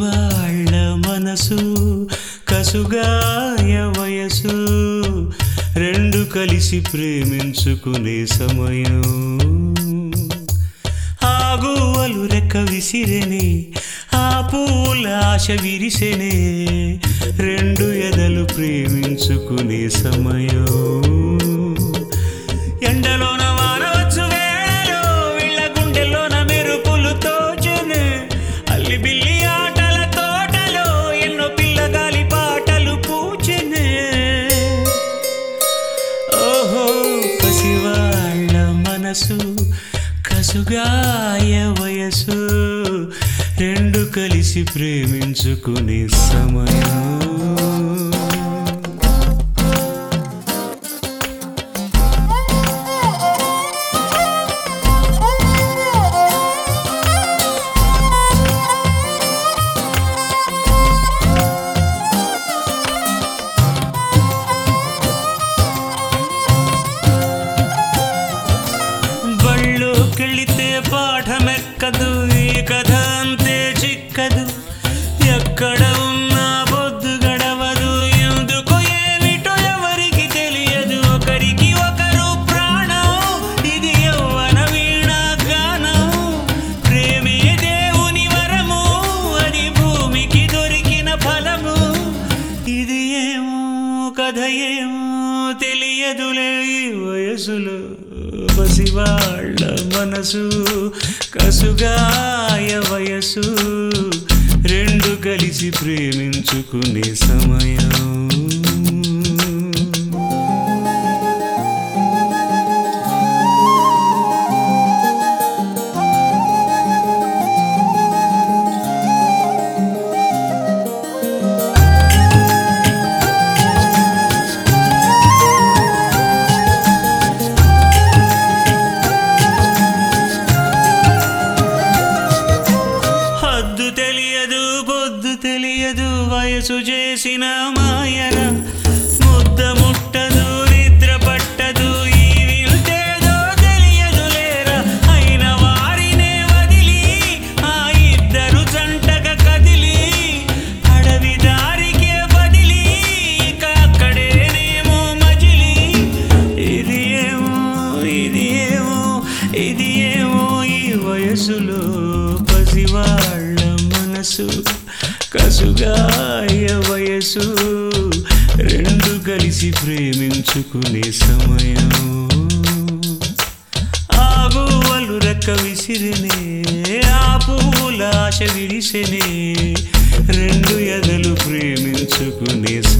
పసివాళ్ళ మనసు కసుగాయ వయసు రెండు కలిసి ప్రేమించుకునే సమయం ఆగువలు రెక్క విసిరెనే ఆ పూల ఆశ విరిసెనే రెండు ఎదలు ప్రేమించుకునే సమయం ఎండలోన వానవచ్చు వేళలో వీళ్ళ గుండెలోన మెరుపులు తోచును అల్లి బిల్లి ఆటల తోటలో ఎన్నో పిల్లగాలి పాటలు పూచెనే ఓహో పసివాళ్ళ మనసు కసుగాయ వయసు రెండు కలిసి ప్రేమించుకునే సమయం బళ్ళోకెళితే పాఠమెక్కదు ఈ కథ అంతే చిక్కదు ఎక్కడ ఉన్నా పొద్దు గడవదు ఎందుకు ఏమిటో ఎవరికి తెలియదు ఒకరికి ఒకరు ప్రాణం ఇది యవ్వన వీణా గానం ప్రేమే దేవుని వరము అది భూమికి దొరికిన ఫలము ఇది ఏమో కథ ఏమో తెలియదులే ఈ వయసులో పసివాళ్ళ మనసు కసుగాయ వయసు రెండు కలిసి ప్రేమించుకునే సమయం హద్దు తెలియదు పొద్దు తెలియదు వయసు చేసిన మాయన ముద్ద ముట్టదు నిద్ర పట్టదు ఈ వింటేదో తెలియదు లేరా అయిన వారినే వదిలి ఆ ఇద్దరు జంటగా కదిలి అడవి దారికే బదిలి ఇక అక్కడేనేమో మజిలి ఇది ఏమో ఇది ఏమో ఇది ఏమో ఈ వయసులో పసివాళ్ళ మనసు కసుగాయ వయసు రెండు కలిసి ప్రేమించుకునే సమయం ఆగువలు రెక్క విసిరినే ఆ పూల ఆశ విరిసెనే రెండు ఎదలు ప్రేమించుకునే